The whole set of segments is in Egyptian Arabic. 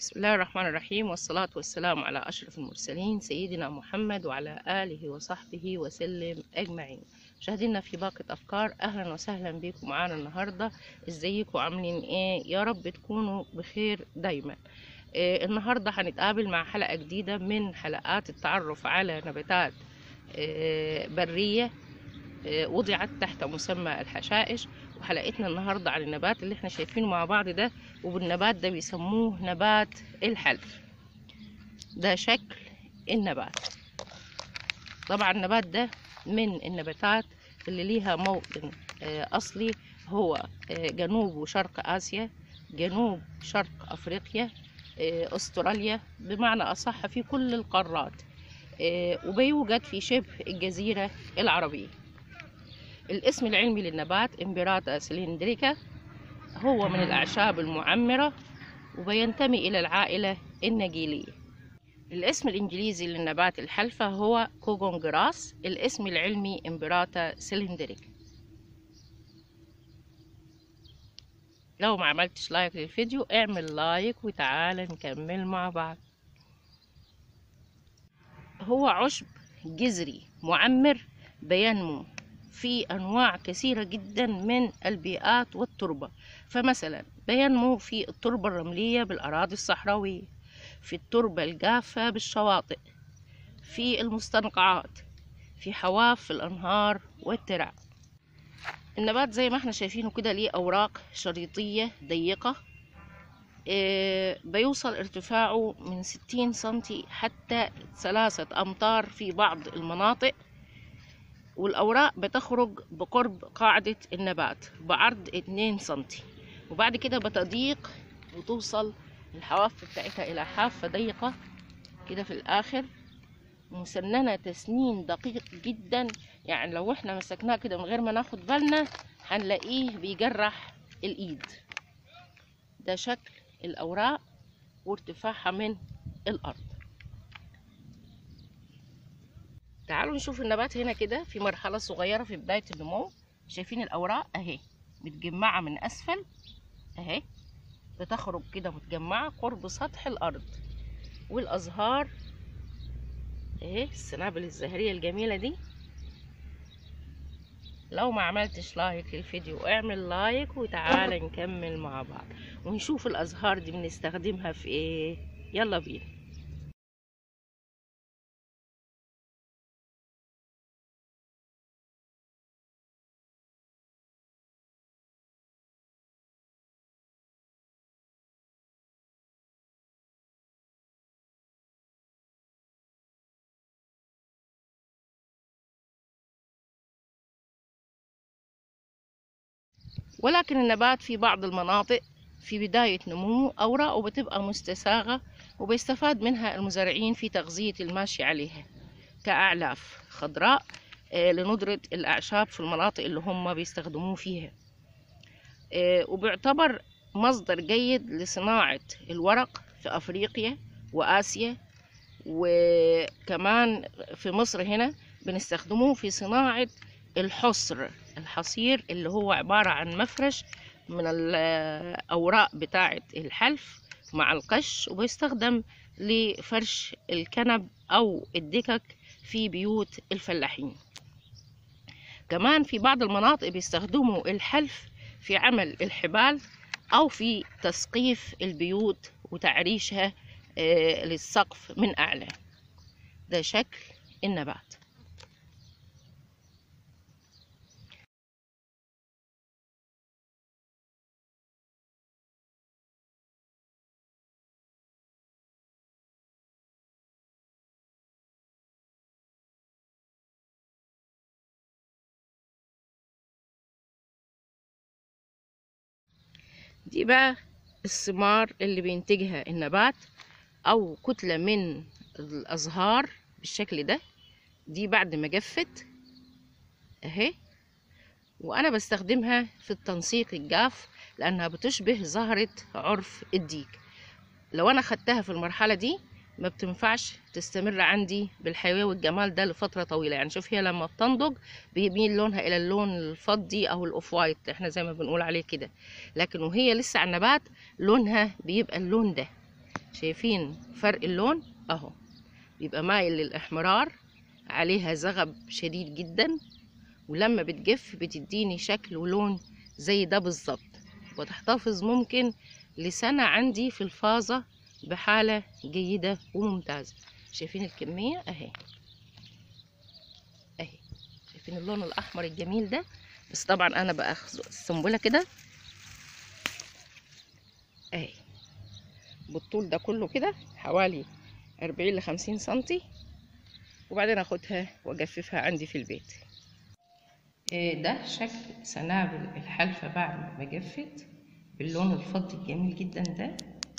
بسم الله الرحمن الرحيم والصلاة والسلام على أشرف المرسلين سيدنا محمد وعلى آله وصحبه وسلم أجمعين مشاهدينا في باقة أفكار أهلا وسهلا بكم معانا النهاردة ازيكم عاملين ايه يا رب تكونوا بخير دايما إيه النهاردة هنتقابل مع حلقة جديدة من حلقات التعرف على نباتات إيه برية إيه وضعت تحت مسمى الحشائش وحلقتنا النهاردة عن النبات اللي احنا شايفينه مع بعض ده وبالنبات ده بيسموه نبات الحلف ده شكل النبات طبعا النبات ده من النباتات اللي ليها موطن آه، أصلي هو آه، جنوب وشرق آسيا جنوب شرق أفريقيا آه، أستراليا بمعنى أصح في كل القارات آه، وبيوجد في شبه الجزيرة العربية الاسم العلمي للنبات امبراتا سلندريكا هو من الأعشاب المعمرة وبينتمي إلى العائلة النجيلية الاسم الإنجليزي للنبات الحلفة هو كوغون جراس الاسم العلمي امبراتا سلندريكا لو ما عملتش لايك للفيديو اعمل لايك وتعالى نكمل مع بعض هو عشب جذري معمر بينمو في أنواع كثيرة جدا من البيئات والتربة فمثلا بينمو في التربة الرملية بالأراضي الصحراوية في التربة الجافة بالشواطئ في المستنقعات في حواف الأنهار والترع النبات زي ما احنا شايفينه كده ليه أوراق شريطية ضيقة إيه، بيوصل ارتفاعه من ستين سنتي حتى ثلاثة أمتار في بعض المناطق والأوراق بتخرج بقرب قاعدة النبات بعرض اتنين سنتي وبعد كده بتضيق وتوصل الحواف بتاعتها إلى حافة ضيقة كده في الآخر مسننة تسنين دقيق جدا يعني لو احنا مسكناه كده من غير ما ناخد بالنا هنلاقيه بيجرح الإيد ده شكل الأوراق وارتفاعها من الأرض تعالوا نشوف النبات هنا كده في مرحلة صغيرة في بداية النمو شايفين الأوراق أهي متجمعة من أسفل أهي بتخرج كده متجمعة قرب سطح الأرض والأزهار أهي السنابل الزهرية الجميلة دي لو ما عملتش لايك للفيديو اعمل لايك وتعالى نكمل مع بعض ونشوف الأزهار دي بنستخدمها في ايه يلا بينا ولكن النبات في بعض المناطق في بداية نموه أوراقه بتبقى مستساغة وبيستفاد منها المزارعين في تغذية الماشي عليها كأعلاف خضراء آه، لندرة الأعشاب في المناطق اللي هم بيستخدموه فيها آه، وبيعتبر مصدر جيد لصناعة الورق في أفريقيا وآسيا وكمان في مصر هنا بنستخدموه في صناعة الحصر الحصير اللي هو عبارة عن مفرش من الأوراق بتاعة الحلف مع القش وبيستخدم لفرش الكنب أو الدكك في بيوت الفلاحين كمان في بعض المناطق بيستخدموا الحلف في عمل الحبال أو في تسقيف البيوت وتعريشها آه، للسقف من أعلى ده شكل النبات دي بقى الثمار اللي بينتجها النبات او كتلة من الازهار بالشكل ده دي بعد ما جفت اهي وانا بستخدمها في التنسيق الجاف لانها بتشبه زهرة عرف الديك لو انا خدتها في المرحلة دي ما بتنفعش تستمر عندي بالحيوية والجمال ده لفترة طويلة يعني شوف هي لما بتنضج بيميل لونها الى اللون الفضي او الاوف وايت احنا زي ما بنقول عليه كده لكن وهي لسه على النبات لونها بيبقى اللون ده شايفين فرق اللون اهو بيبقى مايل للاحمرار عليها زغب شديد جدا ولما بتجف بتديني شكل ولون زي ده بالظبط وتحتفظ ممكن لسنة عندي في الفازة بحالة جيدة وممتازة شايفين الكمية اهي اهي شايفين اللون الاحمر الجميل ده بس طبعا انا باخذ السنبلة كده اهي بالطول ده كله كده حوالي أربعين لخمسين سنتي وبعدين اخدها واجففها عندي في البيت إيه ده شكل سنابل الحلفة بعد ما جفت باللون الفضي الجميل جدا ده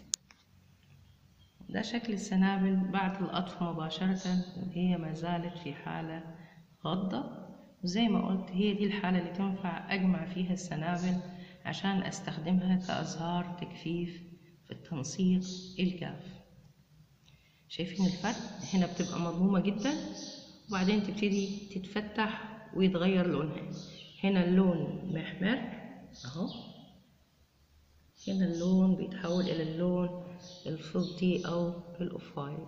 ده شكل السنابل بعد القطف مباشرة وهي ما زالت في حالة غضة وزي ما قلت هي دي الحالة اللي تنفع أجمع فيها السنابل عشان أستخدمها كأزهار تجفيف في التنسيق الجاف شايفين الفرق هنا بتبقى مضمومة جدا وبعدين تبتدي تتفتح ويتغير لونها هنا اللون محمر اهو هنا اللون بيتحول الى اللون الفضي او الاوفايل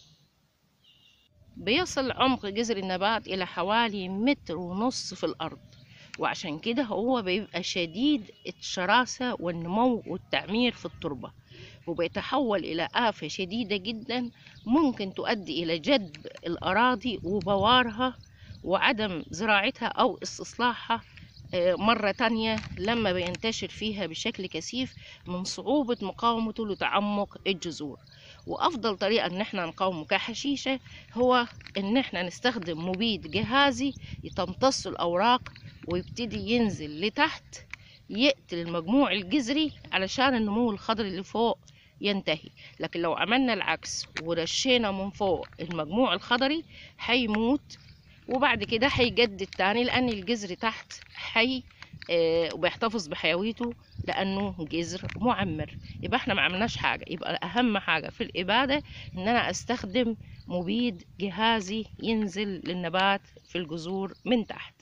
بيصل عمق جذر النبات الى حوالي متر ونص في الارض وعشان كده هو بيبقى شديد الشراسة والنمو والتعمير في التربة وبيتحول إلى آفة شديدة جدا ممكن تؤدي إلى جدب الأراضي وبوارها وعدم زراعتها أو استصلاحها مرة تانية لما بينتشر فيها بشكل كثيف من صعوبة مقاومته لتعمق الجذور وأفضل طريقة إن احنا نقاومه كحشيشة هو إن احنا نستخدم مبيد جهازي تمتص الأوراق ويبتدي ينزل لتحت يقتل المجموع الجذري علشان النمو الخضري اللي فوق ينتهي لكن لو عملنا العكس ورشينا من فوق المجموع الخضري هيموت وبعد كده هيجدد تاني لان الجذر تحت حي آه وبيحتفظ بحيويته لانه جذر معمر يبقى احنا ما عملناش حاجه يبقى اهم حاجه في الاباده ان انا استخدم مبيد جهازي ينزل للنبات في الجذور من تحت